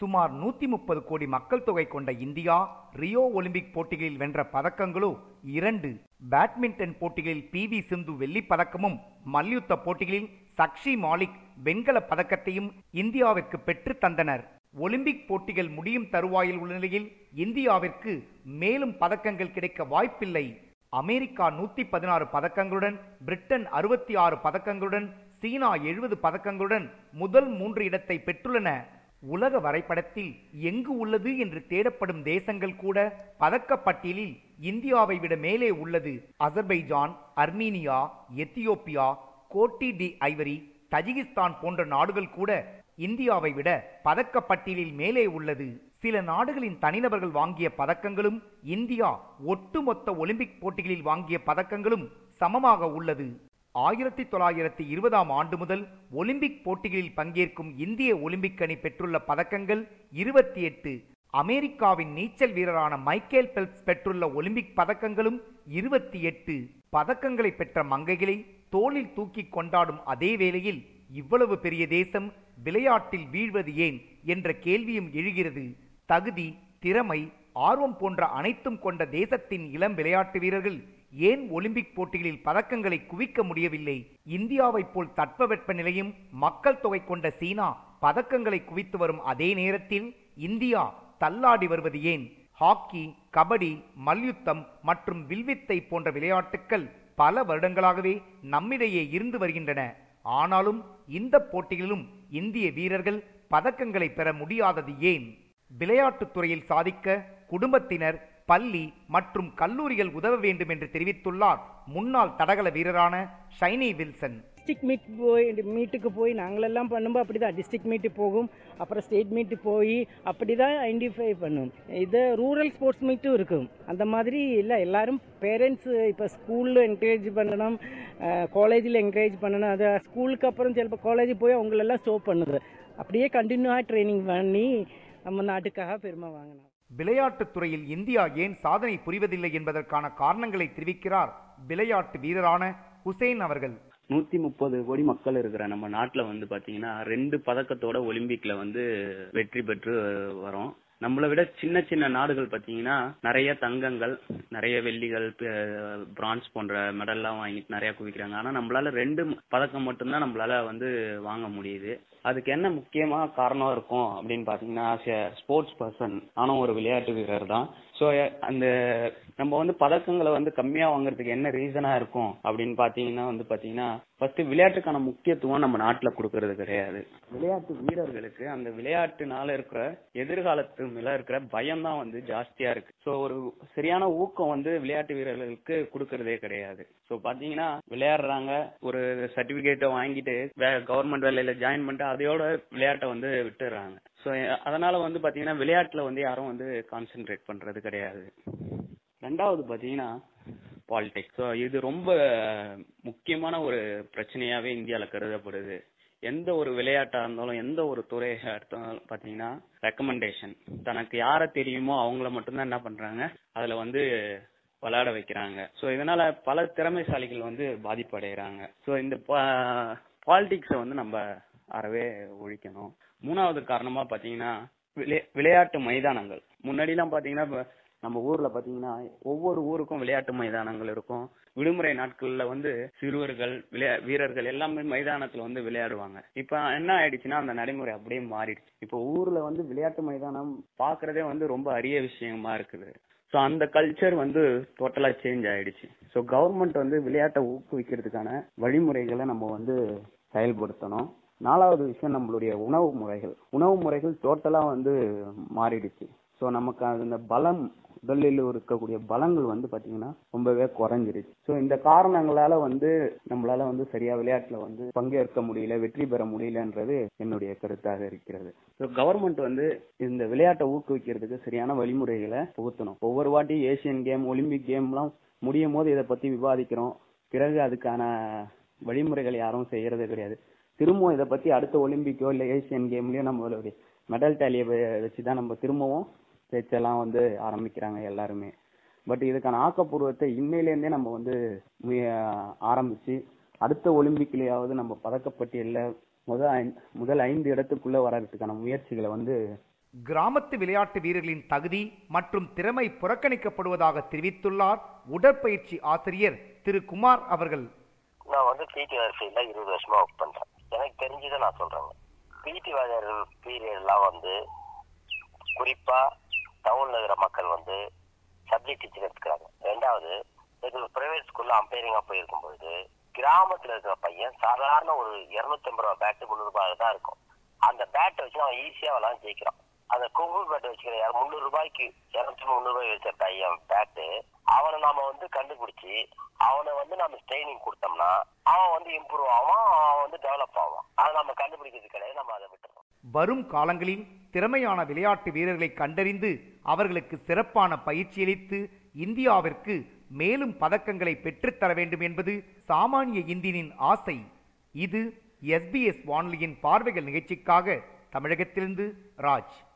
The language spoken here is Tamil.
சுமார் நூத்தி முப்பது கோடி மக்கள் தொகை கொண்ட இந்தியா ரியோ ஒலிம்பிக் போட்டிகளில் வென்ற பதக்கங்களோ இரண்டு பேட்மிண்டன் போட்டிகளில் பி வி சிந்து வெள்ளிப் பதக்கமும் மல்யுத்த போட்டிகளில் சக்ஷி மாலிக் வெண்கல பதக்கத்தையும் இந்தியாவிற்கு பெற்று தந்தனர் ஒலிம்பிக் போட்டிகள் முடியும் தருவாயில் உள்ள நிலையில் இந்தியாவிற்கு மேலும் பதக்கங்கள் கிடைக்க வாய்ப்பில்லை அமெரிக்கா நூத்தி பதினாறு பதக்கங்களுடன் பிரிட்டன் அறுபத்தி ஆறு பதக்கங்களுடன் சீனா எழுபது பதக்கங்களுடன் முதல் மூன்று இடத்தை பெற்றுள்ளன உலக வரைபடத்தில் எங்கு உள்ளது என்று தேடப்படும் தேசங்கள் கூட பதக்கப்பட்டியலில் இந்தியாவை விட மேலே உள்ளது Azerbaijan Armenia Ethiopia Cote d Ivoire Tajikistan போன்ற நாடுகள் கூட இந்தியாவை விட பதக்கப்பட்டியலில் மேலே உள்ளது சில நாடுகளின் தனிநபர்கள் வாங்கிய பதக்கங்களும் இந்தியா ஒட்டுமொத்த ஒலிம்பிக் போட்டிகளில் வாங்கிய பதக்கங்களும் சமமாக உள்ளது ஆயிரத்தி தொள்ளாயிரத்தி இருபதாம் ஆண்டு முதல் ஒலிம்பிக் போட்டிகளில் பங்கேற்கும் இந்திய ஒலிம்பிக் அணி பெற்றுள்ள பதக்கங்கள் இருபத்தி எட்டு அமெரிக்காவின் நீச்சல் வீரரான மைக்கேல் பெல்ப்ஸ் பெற்றுள்ள ஒலிம்பிக் பதக்கங்களும் இருபத்தி எட்டு பதக்கங்களை பெற்ற மங்கைகளை தோளில் தூக்கி கொண்டாடும் அதே வேளையில் இவ்வளவு பெரிய தேசம் விளையாட்டில் வீழ்வது ஏன் என்ற கேள்வியும் எழுகிறது தகுதி திறமை ஆர்வம் போன்ற அனைத்தும் கொண்ட தேசத்தின் இளம் விளையாட்டு வீரர்கள் ஏன் ஒலிம்பிக் போட்டிகளில் பதக்கங்களை குவிக்க முடியவில்லை இந்தியாவைப் போல் தட்பவெட்ப நிலையும் மக்கள் தொகை கொண்ட சீனா பதக்கங்களை குவித்து வரும் அதே நேரத்தில் இந்தியா தள்ளாடி வருவது ஏன் ஹாக்கி கபடி மல்யுத்தம் மற்றும் வில்வித்தை போன்ற விளையாட்டுக்கள் பல வருடங்களாகவே நம்மிடையே இருந்து வருகின்றன ஆனாலும் இந்த போட்டிகளிலும் இந்திய வீரர்கள் பதக்கங்களை பெற முடியாதது ஏன் விளையாட்டுத் துறையில் சாதிக்க குடும்பத்தினர் பள்ளி மற்றும் கல்லூரிகள் உதவ வேண்டும் என்று தெரிவித்துள்ளார் முன்னாள் தடகள வீரரான ஷைனி வில்சன் டிஸ்ட்ரிக்ட் மீட் போய் மீட்டுக்கு போய் நாங்களெல்லாம் பண்ணும்போது அப்படி தான் டிஸ்ட்ரிக்ட் மீட்டு போகும் அப்புறம் ஸ்டேட் மீட்டு போய் அப்படி தான் ஐடென்டிஃபை பண்ணும் இது ரூரல் ஸ்போர்ட்ஸ் மீட்டும் இருக்கும் அந்த மாதிரி இல்லை எல்லாரும் பேரண்ட்ஸ் இப்போ ஸ்கூலில் என்கரேஜ் பண்ணணும் காலேஜில் என்கரேஜ் பண்ணணும் அது ஸ்கூலுக்கு அப்புறம் சிலப்போ காலேஜ் போய் அவங்களெல்லாம் ஸ்டோப் பண்ணுது அப்படியே கண்டினியூவாக ட்ரைனிங் பண்ணி நம்ம நாட்டுக்காக பெருமை வாங்கணும் விளையாட்டுத் துறையில் இந்தியா ஏன் சாதனை புரிவதில்லை என்பதற்கான காரணங்களை தெரிவிக்கிறார் விளையாட்டு வீரரான ஹுசைன் அவர்கள் நூத்தி முப்பது கோடி மக்கள் இருக்கிற நம்ம நாட்டுல வந்து பாத்தீங்கன்னா ரெண்டு பதக்கத்தோட ஒலிம்பிக்ல வந்து வெற்றி பெற்று வரோம் நம்மளை விட சின்ன சின்ன நாடுகள் பாத்தீங்கன்னா நிறைய தங்கங்கள் நிறைய வெள்ளிகள் பிரான்ஸ் போன்ற மெடல்லாம் வாங்கிட்டு நிறைய குவிக்கிறாங்க ஆனா நம்மளால ரெண்டு பதக்கம் மட்டும்தான் நம்மளால வந்து வாங்க முடியுது அதுக்கு என்ன முக்கியமா காரணம் இருக்கும் அப்படின்னு பாத்தீங்கன்னா ஸ்போர்ட்ஸ் பர்சன் ஆனா ஒரு விளையாட்டு வீரர் தான் ஸோ அந்த நம்ம வந்து பதக்கங்களை வந்து கம்மியா வாங்குறதுக்கு என்ன ரீசனா இருக்கும் அப்படின்னு பாத்தீங்கன்னா வந்து பாத்தீங்கன்னா ஃபர்ஸ்ட் விளையாட்டுக்கான முக்கியத்துவம் நம்ம நாட்டுல கொடுக்கறது கிடையாது விளையாட்டு வீரர்களுக்கு அந்த விளையாட்டுனால இருக்கிற எதிர்காலத்து மேல இருக்கிற பயம் தான் வந்து ஜாஸ்தியா இருக்கு ஸோ ஒரு சரியான ஊக்கம் வந்து விளையாட்டு வீரர்களுக்கு கொடுக்கறதே கிடையாது ஸோ பாத்தீங்கன்னா விளையாடுறாங்க ஒரு சர்டிபிகேட்டை வாங்கிட்டு கவர்மெண்ட் வேலையில ஜாயின் பண்ணிட்டு அதையோட விளையாட்டை வந்து விட்டுறாங்க ஸோ அதனால வந்து பாத்தீங்கன்னா விளையாட்டுல வந்து யாரும் வந்து கான்சென்ட்ரேட் பண்றது கிடையாது ரெண்டாவது பாத்தீங்கன்னா பாலிடிக்ஸ் ஸோ இது ரொம்ப முக்கியமான ஒரு பிரச்சனையாவே இந்தியால கருதப்படுது எந்த ஒரு விளையாட்டா இருந்தாலும் எந்த ஒரு துறையா எடுத்தாலும் பாத்தீங்கன்னா ரெக்கமெண்டேஷன் தனக்கு யார தெரியுமோ அவங்கள மட்டும்தான் என்ன பண்றாங்க அதுல வந்து விளையாட வைக்கிறாங்க ஸோ இதனால பல திறமைசாலிகள் வந்து பாதிப்படைகிறாங்க ஸோ இந்த பாலிடிக்ஸை வந்து நம்ம அறவே ஒழிக்கணும் மூணாவது காரணமா பாத்தீங்கன்னா விளையாட்டு மைதானங்கள் முன்னாடி எல்லாம் பாத்தீங்கன்னா நம்ம ஊர்ல பாத்தீங்கன்னா ஒவ்வொரு ஊருக்கும் விளையாட்டு மைதானங்கள் இருக்கும் விடுமுறை நாட்கள்ல வந்து சிறுவர்கள் விளையா வீரர்கள் எல்லாமே மைதானத்துல வந்து விளையாடுவாங்க இப்ப என்ன ஆயிடுச்சுன்னா அந்த நடைமுறை அப்படியே மாறிடுச்சு இப்ப ஊர்ல வந்து விளையாட்டு மைதானம் பாக்குறதே வந்து ரொம்ப அரிய விஷயமா இருக்குது ஸோ அந்த கல்ச்சர் வந்து டோட்டலா சேஞ்ச் ஆயிடுச்சு ஸோ கவர்மெண்ட் வந்து விளையாட்டை ஊக்குவிக்கிறதுக்கான வழிமுறைகளை நம்ம வந்து செயல்படுத்தணும் நாலாவது விஷயம் நம்மளுடைய உணவு முறைகள் உணவு முறைகள் டோட்டலா வந்து மாறிடுச்சு ஸோ நமக்கு அந்த பலம் உடலில் இருக்கக்கூடிய பலங்கள் வந்து பாத்தீங்கன்னா ரொம்பவே குறைஞ்சிருச்சு ஸோ இந்த காரணங்களால வந்து நம்மளால வந்து சரியா விளையாட்டுல வந்து பங்கேற்க முடியல வெற்றி பெற முடியலன்றது என்னுடைய கருத்தாக இருக்கிறது ஸோ கவர்மெண்ட் வந்து இந்த விளையாட்டை ஊக்குவிக்கிறதுக்கு சரியான வழிமுறைகளை புகுத்தணும் ஒவ்வொரு வாட்டி ஏசியன் கேம் ஒலிம்பிக் கேம்லாம் முடியும் போது இதை பத்தி விவாதிக்கிறோம் பிறகு அதுக்கான வழிமுறைகள் யாரும் செய்யறது கிடையாது திரும்பவும் இதை பத்தி அடுத்த ஒலிம்பிக்கோ இல்ல ஏசியன் கேம்லயோ நம்மளுடைய மெடல் டேலியை வச்சுதான் நம்ம திரும்பவும் பேச்செல்லாம் வந்து ஆரம்பிக்கிறாங்க எல்லாருமே பட் இதுக்கான ஆக்கப்பூர்வத்தை இன்னையிலேருந்தே நம்ம வந்து ஆரம்பிச்சு அடுத்த ஒலிம்பிக்லயாவது நம்ம பதக்கப்பட்டியல்ல முதல் முதல் ஐந்து இடத்துக்குள்ள வர்றதுக்கான முயற்சிகளை வந்து கிராமத்து விளையாட்டு வீரர்களின் தகுதி மற்றும் திறமை புறக்கணிக்கப்படுவதாக தெரிவித்துள்ளார் உடற்பயிற்சி ஆசிரியர் திரு குமார் அவர்கள் நான் வந்து பிடி வரிசையில் இருபது வருஷமா ஒர்க் பண்றேன் எனக்கு தெரிஞ்சதை நான் சொல்றேங்க பிடி வாரியர் பீரியட்லாம் வந்து குறிப்பா டவுன்ல இருக்கிற மக்கள் வந்து சப்ஜெக்ட் டீச்சர் எடுத்துக்கிறாங்க ரெண்டாவது இது பிரைவேட் ஸ்கூல்ல அம்பையரிங்கா போயிருக்கும் பொழுது கிராமத்துல இருக்கிற பையன் சாதாரண ஒரு இருநூத்தி ஐம்பது ரூபாய் பேட்டு முந்நூறு ரூபாய் தான் இருக்கும் அந்த பேட்டை வச்சு அவன் ஈஸியா விளாண்டு ஜெயிக்கிறான் அந்த குங்குள் பேட்டை வச்சுக்கிற முந்நூறு ரூபாய்க்கு இருநூத்தி முந்நூறு ரூபாய் வச்ச பையன் பேட்டு அவனை நாம வந்து கண்டுபிடிச்சி அவனை வந்து நம்ம ட்ரைனிங் கொடுத்தோம்னா அவன் வந்து இம்ப்ரூவ் ஆவான் அவன் வந்து டெவலப் ஆவான் அதை நம்ம கண்டுபிடிக்கிறது கிடையாது நம்ம அதை விட்டுறோம் வரும் காலங்களில் திறமையான விளையாட்டு வீரர்களை கண்டறிந்து அவர்களுக்கு சிறப்பான பயிற்சியளித்து இந்தியாவிற்கு மேலும் பதக்கங்களை பெற்றுத்தர வேண்டும் என்பது சாமானிய இந்தியனின் ஆசை இது எஸ்பிஎஸ் வானொலியின் பார்வைகள் நிகழ்ச்சிக்காக தமிழகத்திலிருந்து ராஜ்